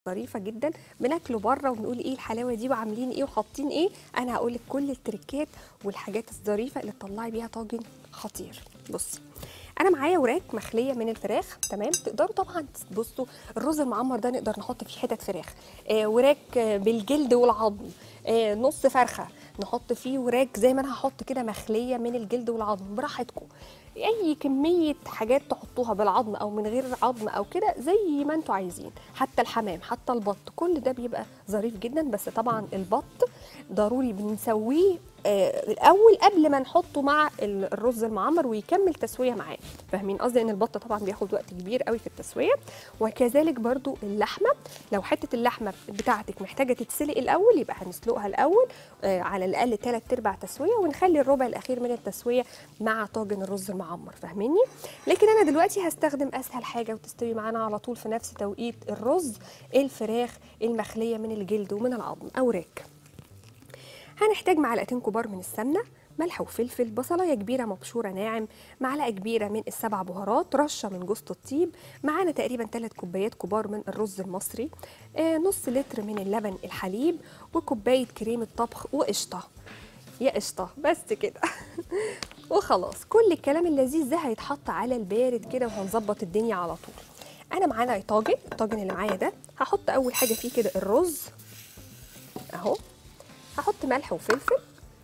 ظريفه جدا بناكله بره وبنقول ايه الحلاوه دي وعاملين ايه وحاطين ايه انا هقول لك كل التريكات والحاجات الظريفه اللي تطلعي بيها طاجن خطير بصي انا معايا وراك مخليه من الفراخ تمام تقدروا طبعا بصوا الرز المعمر ده نقدر نحط فيه حتت فراخ آه وراك آه بالجلد والعظم آه نص فرخه نحط فيه وراك زي ما انا هحط كده مخليه من الجلد والعظم براحتكم اي كميه حاجات تحطوها بالعظم او من غير عظم او كده زي ما انتوا عايزين حتى الحمام حتى البط كل ده بيبقى ظريف جدا بس طبعا البط ضروري بنسويه آه الاول قبل ما نحطه مع ال- الرز المعمر ويكمل تسويه معاه فاهمين قصدي ان البط طبعا بياخد وقت كبير قوي في التسويه وكذلك برضو اللحمه لو حته اللحمه بتاعتك محتاجه تتسلق الاول يبقى هنسلقها الاول آه على الاقل 3 ارباع تسويه ونخلي الربع الاخير من التسويه مع طاجن الرز المعمر فاهميني لكن انا دلوقتي هستخدم اسهل حاجه وتستوي معانا على طول في نفس توقيت الرز الفراخ المخليه من الجلد ومن العظم اوراك هنحتاج معلقتين كبار من السمنه ملح وفلفل بصلايه كبيره مبشوره ناعم معلقه كبيره من السبع بهارات رشه من جوز الطيب معانا تقريبا 3 كوبايات كبار من الرز المصري آه نص لتر من اللبن الحليب وكوبايه كريمه طبخ وقشطه يا قشطه بس كده وخلاص كل الكلام اللذيذ ده هيتحط على البارد كده وهنظبط الدنيا على طول انا معانا طاجن الطاجن اللي معايا ده هحط اول حاجه فيه كده الرز اهو هحط ملح وفلفل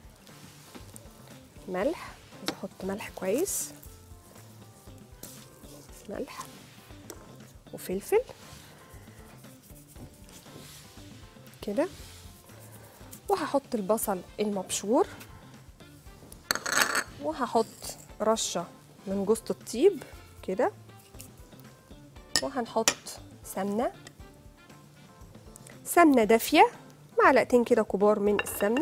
ملح عايزة احط ملح كويس ملح وفلفل كده وهحط البصل المبشور وهحط رشة من جوز الطيب كده وهنحط سمنة سمنة دافية معلقتين كده كبار من السمنة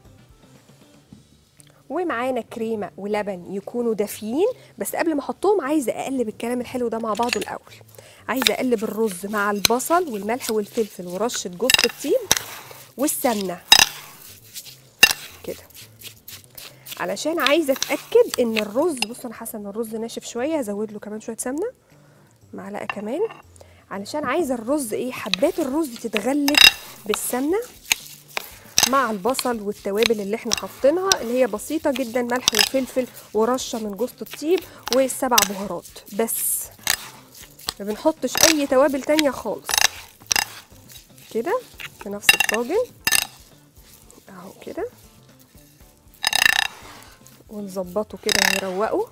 ومعانا كريمة ولبن يكونوا دافيين بس قبل ما احطهم عايزة اقلب الكلام الحلو ده مع بعضه الاول عايزة اقلب الرز مع البصل والملح والفلفل ورشة جوز الطيب والسمنة كده علشان عايزه اتاكد ان الرز بصوا انا حاسه ان الرز ناشف شويه هزود له كمان شويه سمنه معلقه كمان علشان عايزه الرز ايه حبات الرز تتغلف بالسمنه مع البصل والتوابل اللي احنا حاطينها اللي هي بسيطه جدا ملح وفلفل ورشه من جوز الطيب والسبع بهارات بس ما بنحطش اي توابل تانية خالص كده في نفس الطاجن اهو كده ونظبطه كده ونروقه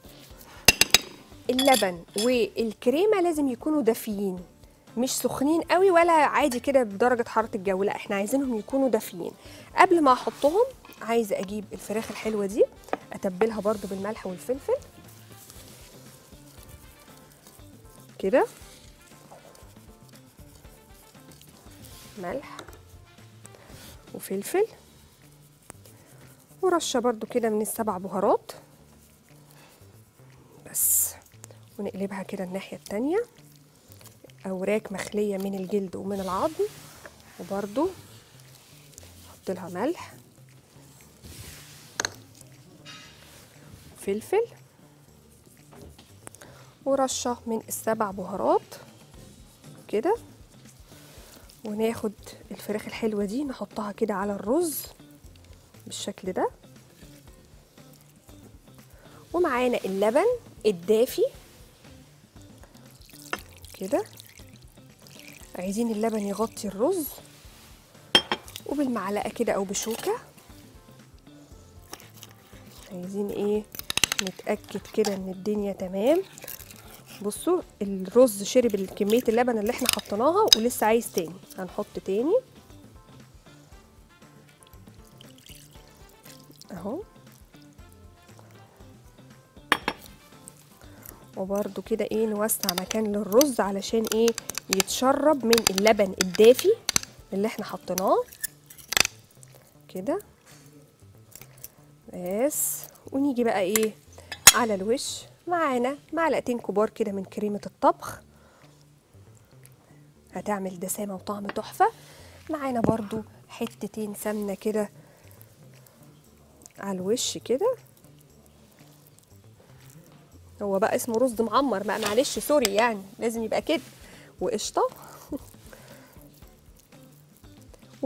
اللبن والكريمه لازم يكونوا دافيين مش سخنين قوي ولا عادي كده بدرجه حراره الجو لا احنا عايزينهم يكونوا دافيين قبل ما احطهم عايزه اجيب الفراخ الحلوه دي اتبلها برضو بالملح والفلفل كده ملح وفلفل ورشه برضو كده من السبع بهارات بس ونقلبها كده الناحيه التانيه اوراق مخليه من الجلد ومن العظم وبرضو نحط لها ملح فلفل ورشه من السبع بهارات كده وناخد الفراخ الحلوه دي نحطها كده على الرز بالشكل ده ومعانا اللبن الدافي كده عايزين اللبن يغطي الرز وبالمعلقه كده او بشوكه عايزين ايه نتاكد كده ان الدنيا تمام بصوا الرز شرب كميه اللبن اللي احنا حطيناها ولسه عايز تاني هنحط تاني اهو وبرده كده ايه نوسع مكان للرز علشان ايه يتشرب من اللبن الدافي اللي احنا حطيناه كده بس ونيجي بقى ايه على الوش معانا معلقتين كبار كده من كريمة الطبخ هتعمل دسامة وطعم تحفة معانا برضو حتتين سمنة كده على الوش كده هو بقى اسمه رز معمر بقى معلش سوري يعني لازم يبقى كده وقشطه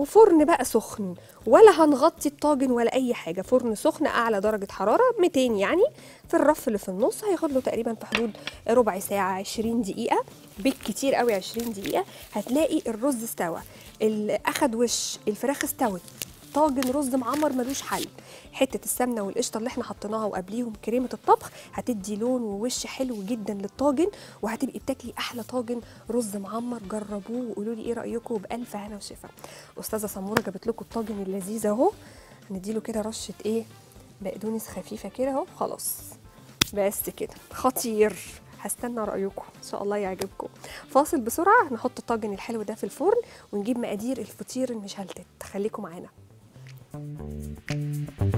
وفرن بقى سخن ولا هنغطي الطاجن ولا اي حاجه فرن سخن اعلى درجه حراره 200 يعني في الرف اللي في النص هياخد له تقريبا في حدود ربع ساعه 20 دقيقه بالكتير قوي 20 دقيقه هتلاقي الرز استوى ال- اخد وش الفراخ استوت طاجن رز معمر ملوش حل حته السمنه والقشطه اللي احنا حطيناها وقبليهم كريمه الطبخ هتدي لون ووش حلو جدا للطاجن وهتبقي بتاكلي احلى طاجن رز معمر جربوه وقولوا لي ايه رايكم بالف هنا وشفا استاذه سموره جابت لكم الطاجن اللذيذ اهو هنديله كده رشه ايه بقدونس خفيفه كده اهو خلاص بس كده خطير هستنى رايكم ان شاء الله يعجبكم فاصل بسرعه نحط الطاجن الحلو ده في الفرن ونجيب مقادير الفطير المشلتت خليكم معانا